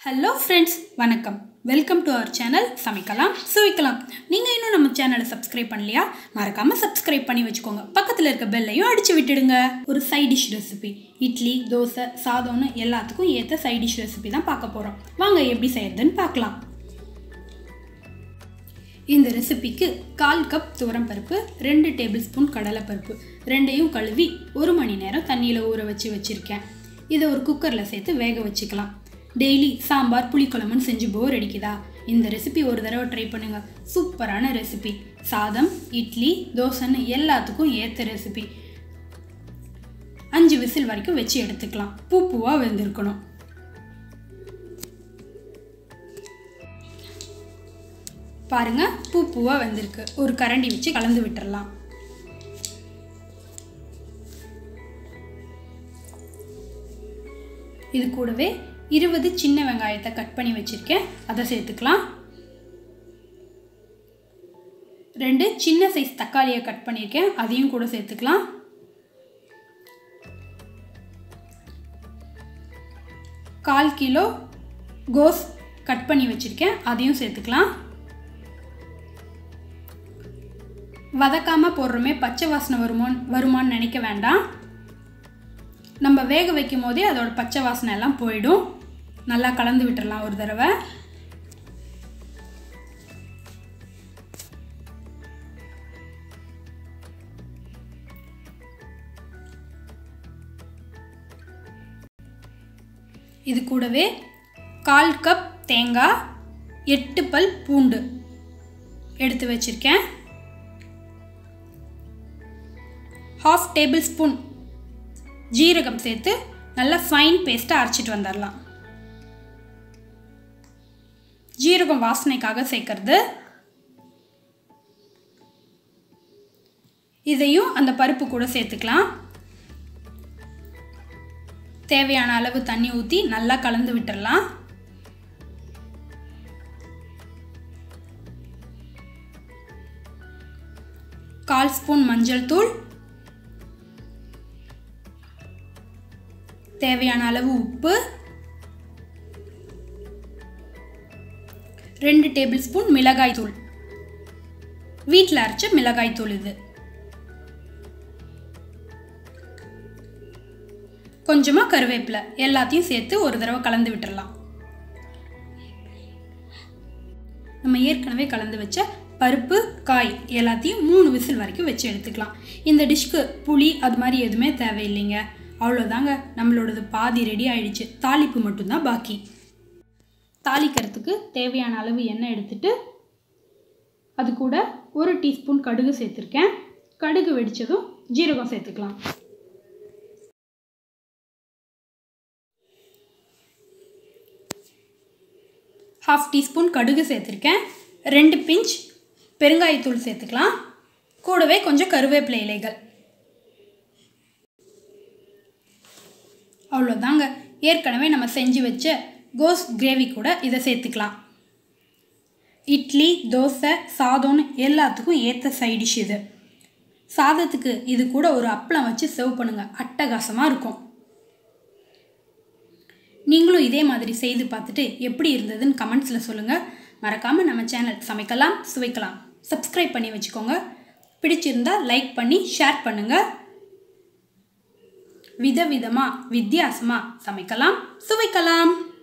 hello friends வணக்கம் welcome to our channel சமைக்கலாம் சுவைக்கலாம் நீங்கள் இன்னும் நம்ம சேனலை சப்ஸ்கிரைப் பண்ணலையா மறக்காமல் சப்ஸ்கிரைப் பண்ணி வச்சுக்கோங்க பக்கத்தில் இருக்க பெல்லையும் அடித்து விட்டுடுங்க ஒரு side dish recipe idli dosa சாதம்னு எல்லாத்துக்கும் ஏற்ற சைட் டிஷ் ரெசிபி தான் பார்க்க போகிறோம் வாங்க எப்படி செய்யறதுன்னு பார்க்கலாம் இந்த ரெசிபிக்கு கால் கப் துவரம்பருப்பு ரெண்டு டேபிள் ஸ்பூன் கடலைப்பருப்பு ரெண்டையும் கழுவி ஒரு மணி நேரம் தண்ணியில் ஊற வச்சு வச்சுருக்கேன் இதை ஒரு குக்கரில் சேர்த்து வேக வச்சுக்கலாம் டெய்லி சாம்பார் புளிக்குழம்புன்னு செஞ்சு போர் அடிக்குதா இந்த ரெசிபி ஒரு தடவை ட்ரை பண்ணுங்க சூப்பரான ரெசிபி சாதம் இட்லி தோசைன்னு எல்லாத்துக்கும் ஏற்ற ரெசிபி அஞ்சு விசில் வரைக்கும் வச்சு எடுத்துக்கலாம் பூ பூவாக வெந்திருக்கணும் பாருங்க பூ பூவாக வந்திருக்கு ஒரு கரண்டி வச்சு கலந்து விட்டுறலாம் இது கூடவே இருபது சின்ன வெங்காயத்தை கட் பண்ணி வச்சுருக்கேன் அதை சேர்த்துக்கலாம் ரெண்டு சின்ன சைஸ் தக்காளியை கட் பண்ணியிருக்கேன் அதையும் கூட சேர்த்துக்கலாம் கால் கிலோ கோஸ் கட் பண்ணி வச்சுருக்கேன் அதையும் சேர்த்துக்கலாம் வதக்காமல் போடுறோமே பச்சை வாசனை வருமோ வருமான்னு நினைக்க வேண்டாம் நம்ம வேக வைக்கும் போதே அதோட பச்சை வாசனை எல்லாம் போயிடும் நல்லா கலந்து விட்டுறலாம் ஒரு தடவை இது கூடவே கால் கப் தேங்காய் எட்டு பல் பூண்டு எடுத்து வச்சுருக்கேன் ஹாஃப் டேபிள் ஸ்பூன் ஜீரகம் சேர்த்து நல்லா ஃபைன் பேஸ்ட்டாக அரைச்சிட்டு வந்துடலாம் ஜீரகம் வாசனைக்காக சேர்க்கறது இதையும் அந்த பருப்பு கூட சேர்த்துக்கலாம் தேவையான அளவு தண்ணி ஊற்றி நல்லா கலந்து விட்டுடலாம் கால் ஸ்பூன் மஞ்சள் தூள் தேவையான அளவு உப்பு ரெண்டு டேபிள் ஸ்பூன் மிளகாய் தூள் வீட்டில் அரைச்ச மிளகாய் தூள் இது கொஞ்சமாக கருவேப்பிலை எல்லாத்தையும் சேர்த்து ஒரு தடவை கலந்து விட்டுறலாம் நம்ம ஏற்கனவே கலந்து வச்ச பருப்பு காய் எல்லாத்தையும் மூணு விசில் வரைக்கும் வச்சு எடுத்துக்கலாம் இந்த டிஷ்க்கு புளி அது மாதிரி எதுவுமே தேவையில்லைங்க அவ்வளோதாங்க நம்மளோடது பாதி ரெடி ஆயிடுச்சு தாளிப்பு மட்டும்தான் பாக்கி தாளிக்கிறதுக்கு தேவையான அளவு எண்ணெய் எடுத்துட்டு அது கூட ஒரு டீஸ்பூன் கடுகு சேர்த்துருக்கேன் கடுகு வெடித்ததும் ஜீரகம் சேர்த்துக்கலாம் ஹாஃப் டீஸ்பூன் கடுகு சேர்த்துருக்கேன் ரெண்டு பிஞ்ச் பெருங்காயத்தூள் சேர்த்துக்கலாம் கூடவே கொஞ்சம் கருவேப்பிலை இலைகள் அவ்வளோதாங்க ஏற்கனவே நம்ம செஞ்சு வச்ச கோஸ் கிரேவி கூட இதை சேர்த்துக்கலாம் இட்லி தோசை சாதம்னு எல்லாத்துக்கும் ஏற்ற சைடிஷ் இது சாதத்துக்கு இது கூட ஒரு அப்பளம் வச்சு சர்வ் பண்ணுங்கள் அட்டகாசமாக இருக்கும் நீங்களும் இதே மாதிரி செய்து பார்த்துட்டு எப்படி இருந்ததுன்னு கமெண்ட்ஸில் சொல்லுங்கள் மறக்காமல் நம்ம சேனல் சமைக்கலாம் சுவைக்கலாம் சப்ஸ்கிரைப் பண்ணி வச்சுக்கோங்க பிடிச்சிருந்தா லைக் பண்ணி ஷேர் பண்ணுங்கள் விதவிதமாக வித்தியாசமாக சமைக்கலாம் சுவைக்கலாம்